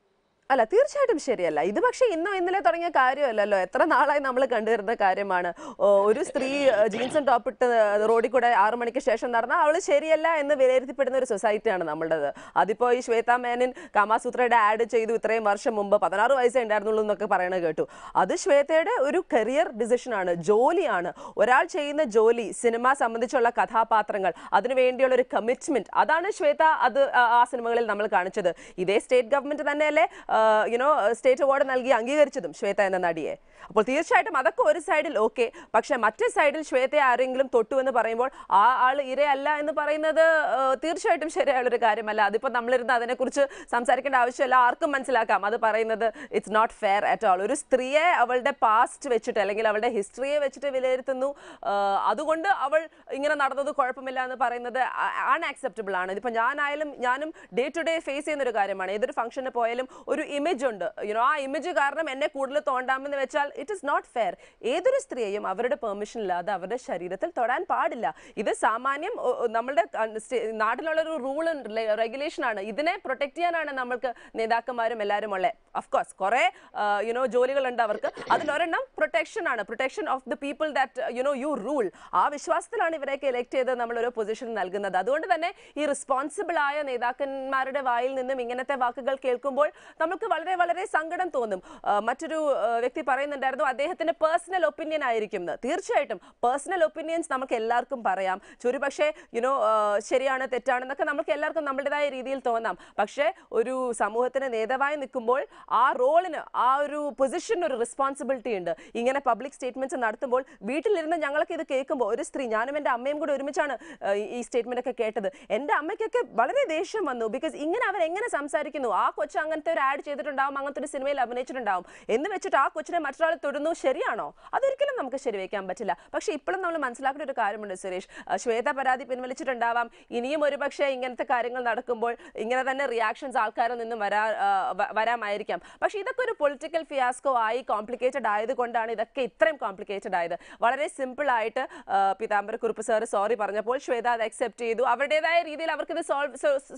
അല്ല തീർച്ചയായിട്ടും ശരിയല്ല ഇത് പക്ഷേ ഇന്നോ ഇന്നലെ തുടങ്ങിയ കാര്യമല്ലല്ലോ എത്ര നാളായി നമ്മൾ കണ്ടുവരുന്ന കാര്യമാണ് ഓ, ഒരു സ്ത്രീ ജീൻസും ടോപ്പ് ഇട്ട് റോഡിൽ കൂടെ ആറു മണിക്ക് ശേഷം നടന്നാൽ അവൾ ശരിയല്ല എന്ന് വിലയിരുത്തപ്പെടുന്ന ഒരു സൊസൈറ്റിയാണ് നമ്മുടേത് അതിപ്പോ ഈ ശ്വേത മേനൻ കാമാസൂത്രയുടെ ആഡ് ചെയ്തു ഇത്രയും വർഷം മുമ്പ് പതിനാറ് വയസ്സേ ഉണ്ടായിരുന്നുള്ളൂ എന്നൊക്കെ പറയണത് കേട്ടു അത് ശ്വേതയുടെ ഒരു കരിയർ ഡിസിഷൻ ആണ് ജോലിയാണ് ഒരാൾ ചെയ്യുന്ന ജോലി സിനിമ സംബന്ധിച്ചുള്ള കഥാപാത്രങ്ങൾ അതിനു വേണ്ടിയുള്ള ഒരു കമ്മിറ്റ്മെന്റ് അതാണ് ശ്വേത അത് ആ- ആ സിനിമകളിൽ നമ്മൾ കാണിച്ചത് ഇതേ സ്റ്റേറ്റ് ഗവൺമെന്റ് തന്നെയല്ലേ യുനോ സ്റ്റേറ്റ് അവാർഡ് നൽകി അംഗീകരിച്ചതും ശ്വേത എന്ന നടിയെ അപ്പോൾ തീർച്ചയായിട്ടും അതൊക്കെ ഒരു സൈഡിൽ ഓക്കെ പക്ഷെ മറ്റേ സൈഡിൽ ശ്വേതയെ ആരെങ്കിലും തൊട്ടു എന്ന് പറയുമ്പോൾ ആ ആൾ ഇരയല്ല എന്ന് പറയുന്നത് ആ, തീർച്ചയായിട്ടും ശരിയായുള്ളൊരു കാര്യമല്ല അതിപ്പോൾ നമ്മളിരുന്ന് അതിനെക്കുറിച്ച് സംസാരിക്കേണ്ട ആവശ്യമില്ല ആർക്കും മനസ്സിലാക്കാം അത് പറയുന്നത് it's not fair at all ഒരു സ്ത്രീയെ അവളുടെ പാസ്റ്റ് വെച്ചിട്ട് അല്ലെങ്കിൽ അവളുടെ ഹിസ്റ്ററിയെ വെച്ചിട്ട് വിലയിരുത്തുന്നു ആ, അതുകൊണ്ട് അവൾ ഇങ്ങനെ നടന്നത് കുഴപ്പമില്ല എന്ന് പറയുന്നത് അൺആക്സെപ്റ്റബിൾ ആണ് ഇതിപ്പോൾ ഞാനായാലും ഞാനും ഡേ ടു ഡേ ഫേസ് ചെയ്യുന്ന ഒരു കാര്യമാണ് ഏതൊരു ഫംഗ്ഷന് പോയാലും ഒരു ഇമേജ് ഉണ്ട് യുനോ ആ ഇമേജ് കാരണം എന്നെ കൂടുതൽ തോണ്ടാമെന്ന് വെച്ചാൽ ഇറ്റ് ഇസ് നോട്ട് ഫെയർ ഏതൊരു സ്ത്രീയെയും അവരുടെ പെർമിഷൻ ഇല്ലാതെ അവരുടെ ശരീരത്തിൽ തൊടാൻ പാടില്ല ഇത് സാമാന്യം ഒ- ഒ- നമ്മളുടെ കൺ- സ്റ്റേ- നാട്ടിലുള്ള ഒരു റൂൾ റെഗുലേഷൻ ആണ് ഇതിനെ പ്രൊട്ടക്ട് ചെയ്യാനാണ് നമ്മൾക്ക് നേതാക്കന്മാരും എല്ലാവരും ഉള്ളത് അഫ്കോഴ്സ് കുറെ യുനോ ജോലികളുണ്ട് അവർക്ക് അതിലൊരെണ്ണം പ്രൊട്ടക്ഷൻ ആണ് protection of the people that you know you rule ആ വിശ്വാസത്തിലാണ് ഇവരെയൊക്കെ എലക്ട് ചെയ്ത് നമ്മൾ ഒരു പൊസിഷൻ നൽകുന്നത് അതുകൊണ്ട് തന്നെ ഈ റെസ്പോൺസിബിൾ ആയ നേതാക്കന്മാരുടെ വായിൽ നിന്നും ഇങ്ങനത്തെ വാക്കുകൾ കേൾക്കുമ്പോൾ നമുക്ക് വളരെ വളരെ സങ്കടം തോന്നും ആ, മറ്റൊരു ആ, വ്യക്തി പറയുന്നുണ്ടായിരുന്നു അദ്ദേഹത്തിന്റെ പേഴ്സണൽ ഒപ്പീനിയൻ ആയിരിക്കും എന്ന് തീർച്ചയായിട്ടും പേഴ്സണൽ ഒപ്പീനിയൻസ് നമുക്ക് എല്ലാവർക്കും പറയാം ചുരുപക്ഷെ യുനോ ശരിയാണ് തെറ്റാണെന്നൊക്കെ നമുക്ക് എല്ലാവർക്കും നമ്മുടേതായ രീതിയിൽ തോന്നാം പക്ഷേ ഒരു സമൂഹത്തിന് നേതാവായി നിൽക്കുമ്പോൾ ആ റോളിന് ആ ഒരു പൊസിഷന് ഒരു റെസ്പോൺസിബിലിറ്റി ഉണ്ട് ഇങ്ങനെ പബ്ലിക് സ്റ്റേറ്റ്മെന്റ്സ് നടത്തുമ്പോൾ വീട്ടിലിരുന്ന് ഞങ്ങളൊക്കെ ഇത് കേൾക്കുമ്പോൾ ഒരു സ്ത്രീ ഞാനും എൻ്റെ അമ്മയും കൂടെ ഒരുമിച്ചാണ് ആ, ഈ- ഈ സ്റ്റേറ്റ്മെന്റ് ഒക്കെ കേട്ടത് എൻ്റെ അമ്മയ്ക്കൊക്കെ വളരെ ദേഷ്യം വന്നു ബിക്കോസ് ഇങ്ങനെ അവർ എങ്ങനെ സംസാരിക്കുന്നു ആ കൊച്ചു അങ്ങനത്തെ ഒരു ആഡ് ചെയ്തിട്ടുണ്ടാവും അങ്ങനത്തെ ഒരു സിനിമയിൽ അഭിനയിച്ചിട്ടുണ്ടാവും എന്ന് വെച്ചിട്ട് ആ കൊച്ചിനെ മറ്റൊരാൾ തൊടുന്നു ശരിയാണോ അതൊരിക്കലും നമുക്ക് ശരിവെക്കാൻ പറ്റില്ല പക്ഷേ ഇപ്പോഴും നമ്മൾ മനസ്സിലാക്കേണ്ട ഒരു കാര്യമുണ്ട് സുരേഷ് ആ, ശ്വേത പരാതി പിൻവലിച്ചിട്ടുണ്ടാവാം ഇനിയും ഒരുപക്ഷെ ഇങ്ങനത്തെ കാര്യങ്ങൾ നടക്കുമ്പോൾ ഇങ്ങനെ തന്നെ റിയാക്ഷൻസ് ആൾക്കാരിൽ നിന്നും വരാ ആ, വ- വരാമായിരിക്കാം പക്ഷേ ഇതൊക്കെ ഒരു പൊളിറ്റിക്കൽ ഫിയാസ്കോ ആയി കോംപ്ലിക്കേറ്റഡ് ആയതുകൊണ്ടാണ് ഇതൊക്കെ ഇത്രയും കോംപ്ലിക്കേറ്റഡ് ആയത് വളരെ സിമ്പിൾ ആയിട്ട് ആ, പീതാംബരക്കുറുപ്പ് സാർ സോറി പറഞ്ഞപ്പോൾ ശ്വേത അത് അക്സെപ്റ്റ് ചെയ്തു അവരുടേതായ രീതിയിൽ അവർക്ക് ഇത് സോൾവ്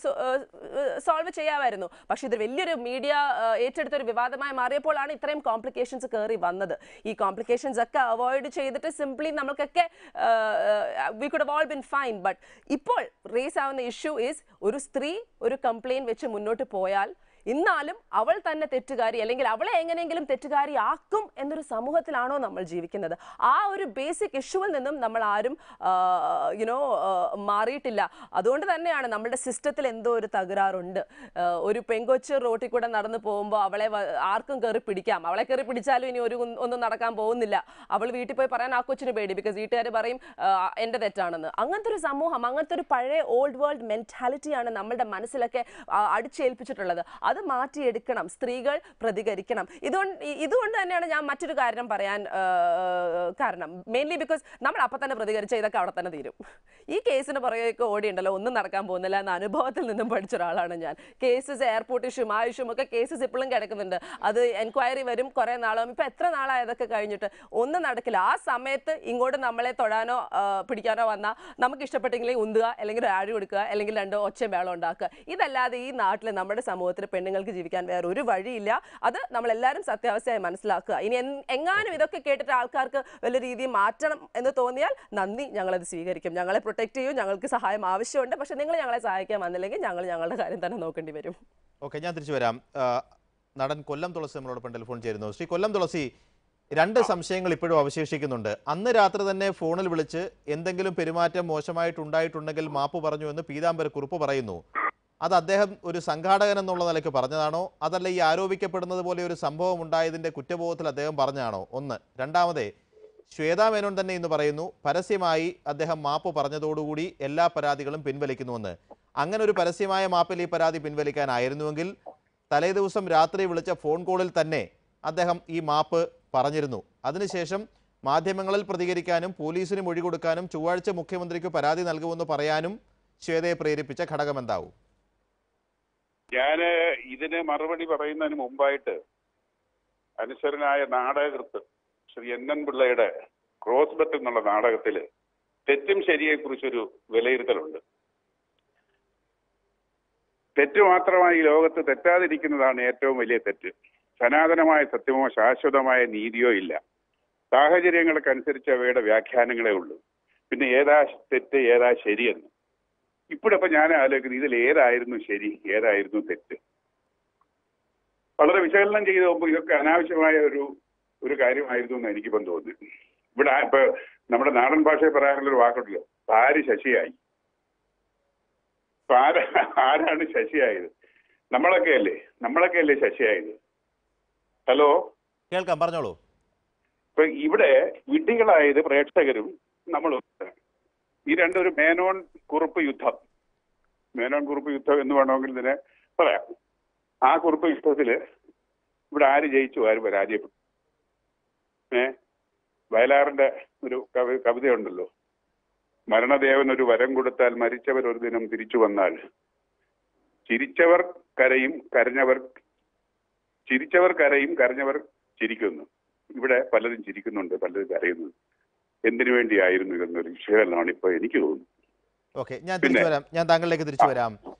സോൾവ് ചെയ്യാമായിരുന്നു പക്ഷേ ഇത് വലിയൊരു മീഡിയ ഏറ്റെടുത്ത ഒരു വിവാദമായി മാറിയപ്പോഴാണ് ഇത്രയും കോംപ്ലിക്കേഷൻസ് കയറി വന്നത് ഈ കോംപ്ലിക്കേഷൻസ് ഒക്കെ അവോയ്ഡ് ചെയ്തിട്ട് സിംപ്ലി നമ്മൾക്കൊക്കെ we could all been fine but ഇപ്പോൾ റേസ് ആവുന്ന ഇഷ്യൂ ഈസ് ഒരു സ്ത്രീ ഒരു കംപ്ലയിൻ വെച്ച് മുന്നോട്ട് പോയാൽ ഇന്നാലും അവൾ തന്നെ തെറ്റുകാരി അല്ലെങ്കിൽ അവളെ എങ്ങനെയെങ്കിലും തെറ്റുകാരി ആക്കും എന്നൊരു സമൂഹത്തിലാണോ നമ്മൾ ജീവിക്കുന്നത് ആ ഒരു ബേസിക് ഇഷ്യൂവിൽ നിന്നും നമ്മൾ ആരും യുനോ മാറിയിട്ടില്ല അതുകൊണ്ട് തന്നെയാണ് നമ്മുടെ സിസ്റ്റത്തിൽ എന്തോ ഒരു തകരാറുണ്ട് ആ, ഒരു പെങ്കൊച്ച് റോട്ടിൽ കൂടെ നടന്നു പോകുമ്പോൾ അവളെ വ- ആർക്കും കയറി പിടിക്കാം അവളെ കയറി പിടിച്ചാലും ഇനി ഒരു കുൻ- ഒന്നും നടക്കാൻ പോകുന്നില്ല അവൾ വീട്ടിൽ പോയി പറയാൻ ആ കൊച്ചിന് പേടി ബിക്കോസ് വീട്ടുകാർ പറയും ആ, എൻ്റെ തെറ്റാണെന്ന് അങ്ങനത്തെ ഒരു സമൂഹം അങ്ങനത്തെ ഒരു പഴയ ഓൾഡ് വേൾഡ് മെന്റാലിറ്റിയാണ് നമ്മളുടെ മനസ്സിലൊക്കെ ആ, അടിച്ചേൽപ്പിച്ചിട്ടുള്ളത് അത് മാറ്റിയെടുക്കണം സ്ത്രീകൾ പ്രതികരിക്കണം ഇതുകൊണ്ട് ഇ- ഇതുകൊണ്ട് തന്നെയാണ് ഞാൻ മറ്റൊരു കാര്യം പറയാൻ ആ, കാരണം മെയിൻലി ബിക്കോസ് നമ്മൾ അപ്പം തന്നെ പ്രതികരിച്ച ഇതൊക്കെ അവിടെ തന്നെ തീരും ഈ കേസിന് പുറകെയൊക്കെ ഓടിയുണ്ടല്ലോ ഒന്നും നടക്കാൻ പോകുന്നില്ല എന്ന അനുഭവത്തിൽ നിന്നും പഠിച്ച ഒരാളാണ് ഞാൻ കേസസ് എയർപോർട്ട് ഇഷ്യൂ ആ ഇഷ്യൂം ഒക്കെ കേസസ് ഇപ്പോഴും കിടക്കുന്നുണ്ട് അത് എൻക്വയറി വരും കുറേ നാളും ഇപ്പം എത്ര നാളായതൊക്കെ കഴിഞ്ഞിട്ട് ഒന്നും നടക്കില്ല ആ സമയത്ത് ഇങ്ങോട്ട് നമ്മളെ തൊടാനോ ആ, പിടിക്കാനോ വന്നാൽ നമുക്ക് ഇഷ്ടപ്പെട്ടെങ്കിൽ ഉന്തുക അല്ലെങ്കിൽ ഒരു ആഴി കൊടുക്കുക അല്ലെങ്കിൽ രണ്ട് ഒച്ചയും വേളം ഉണ്ടാക്കുക ഇതല്ലാതെ ഈ നാട്ടിൽ നമ്മുടെ സമൂഹത്തിൽ പെണ്ണുങ്ങൾക്ക് ജീവിക്കാൻ വേറെ ഒരു വഴിയില്ല അത് നമ്മളെല്ലാവരും സത്യാവസ്ഥയായി മനസ്സിലാക്കുക ഇനി എൻ- എങ്ങാനും ഇതൊക്കെ കേട്ടിട്ട് ആൾക്കാർക്ക് വലിയ രീതിയിൽ മാറ്റണം എന്ന് തോന്നിയാൽ നന്ദി ഞങ്ങളത് സ്വീകരിക്കും ഞങ്ങളെ പ്രൊട്ടക്ട് ചെയ്യും ഞങ്ങൾക്ക് സഹായം ആവശ്യമുണ്ട് പക്ഷെ നിങ്ങൾ ഞങ്ങളെ സഹായിക്കാൻ വന്നില്ലെങ്കിൽ ഞങ്ങൾ ഞങ്ങളുടെ കാര്യം തന്നെ നോക്കേണ്ടി വരും ഓക്കെ ഞാൻ തിരിച്ചു വരാം ആ, നടൻ കൊല്ലം തുളസി നമ്മളോടൊപ്പം ടെലിഫോൺ ചേരുന്നു ശ്രീ കൊല്ലം തുളസി രണ്ട് സംശയങ്ങൾ ഇപ്പോഴും അവശേഷിക്കുന്നുണ്ട് അന്ന് രാത്രി തന്നെ ഫോണിൽ വിളിച്ച് എന്തെങ്കിലും പെരുമാറ്റം മോശമായിട്ടുണ്ടായിട്ടുണ്ടെങ്കിൽ മാപ്പ് പറഞ്ഞു എന്ന് പീതാംബരക്കുറുപ്പ് പറയുന്നു അത് അദ്ദേഹം ഒരു സംഘാടകൻ എന്നുള്ള നിലയ്ക്ക് പറഞ്ഞതാണോ അതല്ല ഈ ആരോപിക്കപ്പെടുന്നത് പോലെ ഒരു സംഭവം ഉണ്ടായതിന്റെ കുറ്റബോധത്തിൽ അദ്ദേഹം പറഞ്ഞതാണോ ഒന്ന് രണ്ടാമതേ ശ്വേതാ മേനോൻ തന്നെ ഇന്ന് പറയുന്നു പരസ്യമായി അദ്ദേഹം മാപ്പ് പറഞ്ഞതോടുകൂടി എല്ലാ പരാതികളും പിൻവലിക്കുന്നുവെന്ന് അങ്ങനെ ഒരു പരസ്യമായ മാപ്പിൽ ഈ പരാതി പിൻവലിക്കാനായിരുന്നുവെങ്കിൽ തലേദിവസം രാത്രി വിളിച്ച ഫോൺ കോളിൽ തന്നെ അദ്ദേഹം ഈ മാപ്പ് പറഞ്ഞിരുന്നു അതിനുശേഷം മാധ്യമങ്ങളിൽ പ്രതികരിക്കാനും പോലീസിന് മൊഴി കൊടുക്കാനും ചൊവ്വാഴ്ച മുഖ്യമന്ത്രിക്ക് പരാതി നൽകുമെന്ന് പറയാനും ശ്വേതയെ പ്രേരിപ്പിച്ച ഘടകമെന്താവും ഞാന് ഇതിന് മറുപടി പറയുന്നതിന് മുമ്പായിട്ട് അനുസരനായ നാടകകൃത്ത് ശ്രീ എൻ എൻ പിള്ളയുടെ ക്രോസ് ബെറ്റ് എന്നുള്ള നാടകത്തില് തെറ്റും ശരിയെ കുറിച്ചൊരു വിലയിരുത്തലുണ്ട് തെറ്റ് മാത്രമായി ഈ ലോകത്ത് തെറ്റാതിരിക്കുന്നതാണ് ഏറ്റവും വലിയ തെറ്റ് സനാതനമായ സത്യമോ ശാശ്വതമായ നീതിയോ ഇല്ല സാഹചര്യങ്ങൾക്കനുസരിച്ച് അവയുടെ വ്യാഖ്യാനങ്ങളേ ഉള്ളൂ പിന്നെ ഏതാ തെറ്റ് ഏതാ ശരിയെന്ന് ഇപ്പോഴിപ്പോ ഞാൻ ആലോചിക്കുന്നത് ഇതിൽ ഏതായിരുന്നു ശരി ഏതായിരുന്നു തെറ്റ് വളരെ വിശകലനം ചെയ്ത് നോക്കുമ്പോൾ ഇതൊക്കെ അനാവശ്യമായ ഒരു ഒരു കാര്യമായിരുന്നു എന്ന് എനിക്കിപ്പം തോന്നുന്നു ഇവിടെ ആ- ഇപ്പൊ നമ്മുടെ നാടൻ ഭാഷയിൽ പറയാനുള്ള ഒരു വാക്കുണ്ടല്ലോ ആര് ശശിയായി ഇപ്പൊ ആരാ ആരാണ് ശശിയായത് നമ്മളൊക്കെ അല്ലേ നമ്മളൊക്കെ അല്ലേ ശശിയായത് ഹലോ കേൾക്കാം പറഞ്ഞോളൂ ഇപ്പൊ ഇവിടെ വിഡ്ഢികളായത് പ്രേക്ഷകരും നമ്മളും ഈ രണ്ടൊരു മേനോൻ കുറുപ്പ് യുദ്ധം മേനോൻ കുറുപ്പ് യുദ്ധം എന്ന് വേണമെങ്കിൽ ഇതിനെ പറയാം ആ കുറുപ്പ് യുദ്ധത്തില് ഇവിടെ ആര് ജയിച്ചു ആര് പരാജയപ്പെട്ടു ഏ വയലാറിന്റെ ഒരു കവി കവിതയുണ്ടല്ലോ മരണദേവൻ ഒരു വരം കൊടുത്താൽ മരിച്ചവർ ഒരു ദിനം തിരിച്ചു വന്നാൽ ചിരിച്ചവർ കരയും കരഞ്ഞവർ ചിരിച്ചവർ കരയും കരഞ്ഞവർ ചിരിക്കുന്നു ഇവിടെ പലരും ചിരിക്കുന്നുണ്ട് പലരും കരയുന്നുണ്ട് എന്തിനു വേണ്ടിയായിരുന്നു ഇതെന്നൊരു വിശകലനമാണ് ഇപ്പൊ എനിക്ക് തോന്നുന്നത് ഓക്കെ ഞാൻ തിരിച്ചു വരാം ഞാൻ താങ്കളിലേക്ക് തിരിച്ചു വരാം